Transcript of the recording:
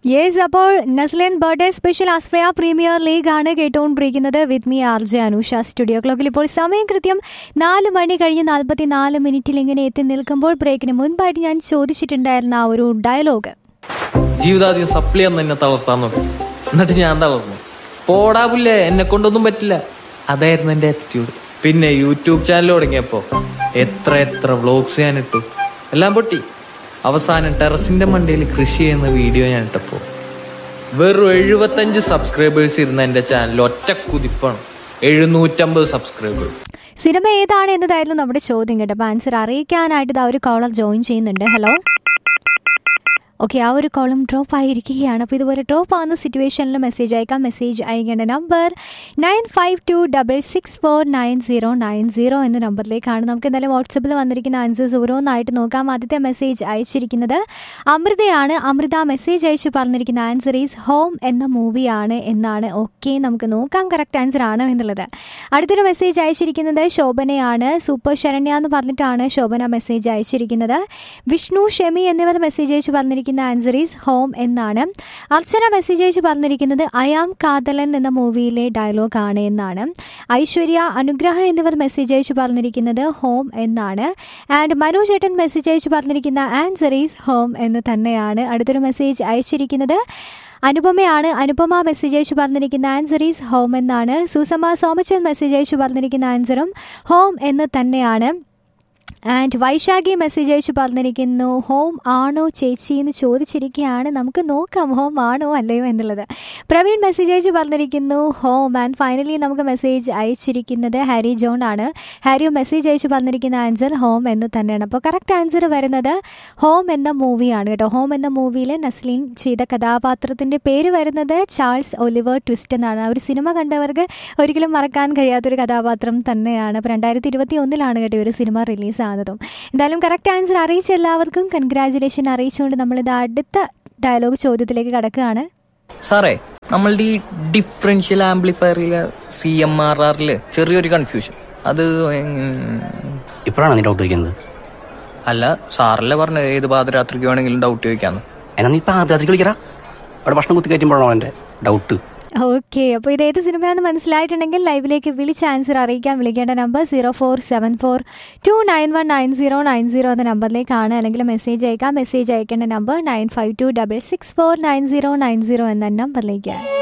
yes അപ്പോൾ Naslen birthday special Australia premier league ആണ് കേട്ടുകൊണ്ടിരിക്കുന്നത് with me R J Anusha studio ക്ലോക്കിൽ ഇപ്പോൾ സമയം കൃത്യം നാല് മണി കഴിഞ്ഞ് നാൽപ്പത്തി നാല് മിനിറ്റിൽ ഇങ്ങനെ എത്തി നിൽക്കുമ്പോൾ ബ്രേക്കിന് മുൻപായിട്ട് ഞാൻ ചോദിച്ചിട്ടുണ്ടായിരുന്ന ആ ഒരു ഡയലോഗ് ജീവിതാദ്യം സപ്ലി എന്ന് എന്നെ തളർത്താൻ നോക്കി എന്നിട്ട് ഞാൻ തളർന്നു പോടാ പുല്ലേ എന്നെ കൊണ്ടൊന്നും പറ്റില്ല അതായിരുന്നു എന്റെ ആറ്റിറ്റ്യൂഡ് പിന്നെ യൂട്യൂബ് ചാനൽ തുടങ്ങിയപ്പോ എത്ര എത്ര വ്ളോഗ്സ് ഞാൻ ഇട്ടു എല്ലാം പൊട്ടി അവസാനം ടെറസിന്റെ മണ്ടയിൽ കൃഷി ചെയ്യുന്ന വീഡിയോ ഞാൻ ഇട്ടപ്പോ വെറും എഴുപത്തഞ്ച് സബ്സ്ക്രൈബേഴ്സ് ഇരുന്ന എന്റെ ചാനൽ ഒറ്റ കുതിപ്പാണ് എഴുന്നൂറ്റമ്പത് സബ്സ്ക്രൈബേഴ്സ് സിനിമ ഏതാണ് എന്നതായിരുന്നു നമ്മുടെ ചോദ്യം കേട്ടോ അപ്പോൾ ആൻസർ അറിയിക്കാനായിട്ട് ഇതാ ഒരു കോളർ ജോയിൻ ചെയ്യുന്നുണ്ട് ഹലോ ഓക്കെ ആ ഒരു കോളം ഡ്രോപ്പ് ആയിരിക്കുകയാണ് അപ്പോൾ ഇതുപോലെ ഡ്രോപ്പ് ആവുന്ന സിറ്റുവേഷനിൽ മെസ്സേജ് അയക്കാം മെസ്സേജ് അയക്കേണ്ട number nine five two double six four nine zero nine zero എന്ന നമ്പറിലേക്കാണ് നമുക്ക് എന്തായാലും വാട്സപ്പിൽ വന്നിരിക്കുന്ന ആൻസേഴ്സ് ഓരോന്നായിട്ട് നോക്കാം ആദ്യത്തെ മെസ്സേജ് അയച്ചിരിക്കുന്നത് അമൃതയാണ് അമൃത മെസ്സേജ് അയച്ചു പറഞ്ഞിരിക്കുന്ന ആൻസർ ഈസ് ഹോം എന്ന മൂവിയാണ് എന്നാണ് ഓക്കെ നമുക്ക് നോക്കാം കറക്റ്റ് ആൻസർ ആണ് എന്നുള്ളത് അടുത്തൊരു മെസ്സേജ് അയച്ചിരിക്കുന്നത് ശോഭനയാണ് സൂപ്പർ ശരണ്യ എന്ന് പറഞ്ഞിട്ടാണ് ശോഭന മെസ്സേജ് അയച്ചിരിക്കുന്നത് വിഷ്ണു ഷെമി എന്നിവർ മെസ്സേജ് അയച്ചു പറഞ്ഞിരിക്കുന്ന ആൻസർ ഈസ് ഹോം എന്നാണ് അർച്ചന മെസ്സേജ് അയച്ചു പറഞ്ഞിരിക്കുന്നത് അയാം കാതലൻ എന്ന മൂവിയിലെ ഡയലോഗ് ആണ് എന്നാണ് ഐശ്വര്യ അനുഗ്രഹ എന്നിവർ മെസ്സേജ് അയച്ചു പറഞ്ഞിരിക്കുന്നത് ഹോം എന്നാണ് ആൻഡ് മനു ചേട്ടൻ മെസ്സേജ് അയച്ചു പറഞ്ഞിരിക്കുന്ന ആൻസർ ഈസ് ഹോം എന്ന് തന്നെയാണ് അടുത്തൊരു മെസ്സേജ് അയച്ചിരിക്കുന്നത് അനുപമയാണ് അനുപമ മെസ്സേജ് അയച്ചു പറഞ്ഞിരിക്കുന്ന ആൻസർ ഈസ് ഹോം എന്നാണ് സുസമ സോമച്ചൻ മെസ്സേജ് അയച്ചു പറഞ്ഞിരിക്കുന്ന ആൻസറും ഹോം എന്ന് തന്നെയാണ് ആൻഡ് വൈശാഖി മെസ്സേജ് അയച്ചു പറഞ്ഞിരിക്കുന്നു ഹോം ആണോ ചേച്ചി എന്ന് ചോദിച്ചിരിക്കുകയാണ് നമുക്ക് നോക്കാം ഹോം ആണോ അല്ലയോ എന്നുള്ളത് പ്രവീൺ മെസ്സേജ് അയച്ചു പറഞ്ഞിരിക്കുന്നു ഹോം ആൻഡ് ഫൈനലി നമുക്ക് മെസ്സേജ് അയച്ചിരിക്കുന്നത് ഹാരി ജോൺ ആണ് ഹാരി മെസ്സേജ് അയച്ചു പറഞ്ഞിരിക്കുന്ന ആൻസർ ഹോം എന്ന് തന്നെയാണ് അപ്പോൾ കറക്റ്റ് ആൻസർ വരുന്നത് ഹോം എന്ന മൂവിയാണ് കേട്ടോ ഹോം എന്ന മൂവിയിൽ നസ്ലീൻ ചെയ്ത കഥാപാത്രത്തിൻ്റെ പേര് വരുന്നത് ചാൾസ് ഒലിവർ ട്വിസ്റ്റ് എന്നാണ് ആ ഒരു സിനിമ കണ്ടവർക്ക് ഒരിക്കലും മറക്കാൻ കഴിയാത്തൊരു കഥാപാത്രം തന്നെയാണ് അപ്പോൾ രണ്ടായിരത്തി ഇരുപത്തി ഒന്നിലാണ് കേട്ടോ ഈ ഒരു സിനിമ റിലീസ് ആകുന്നതും എന്തായാലും കറക്റ്റ് ആൻസർ അറിയിച്ച എല്ലാവർക്കും കൺഗ്രാചുലേഷൻ അറിയിച്ചുകൊണ്ട് നമ്മളിത് അടുത്ത ഡയലോഗ് ചോദ്യത്തിലേക്ക് കടക്കുകയാണ് സാറേ നമ്മളുടെ ഈ ഡിഫറൻഷ്യൽ ആംപ്ലിഫയറിലെ സി എം ആർ ആറില് ചെറിയൊരു കൺഫ്യൂഷൻ അത് ഉം, ഇപ്പോഴാണ് നീ ഡൗട്ട് വയ്ക്കുന്നത് അല്ല സാറല്ലേ പറഞ്ഞത് ഏത് പാതിരാത്രിക്ക് വേണമെങ്കിലും ഡൗട്ട് ചോദിക്കാന്ന് എന്നാ നീ ഇപ്പൊ ആദ്യത്തിൽ കളിക്കടാ അവിടെ ഭക്ഷണം കുത്തി കയറ്റുമ്പോഴാണോ എന്റെ ഡൗട്ട് ഓക്കെ അപ്പോൾ ഇത് ഏത് സിനിമയാണെന്ന് മനസ്സിലായിട്ടുണ്ടെങ്കിൽ ലൈവിലേക്ക് വിളിച്ച് ആൻസർ അറിയിക്കാൻ വിളിക്കേണ്ട number zero four seven four two nine one nine zero nine zero എന്ന നമ്പറിലേക്കാണ് അല്ലെങ്കിൽ മെസ്സേജ് അയക്കാം മെസ്സേജ് അയക്കേണ്ട number nine five two double six four nine zero nine zero എന്ന നമ്പറിലേക്ക്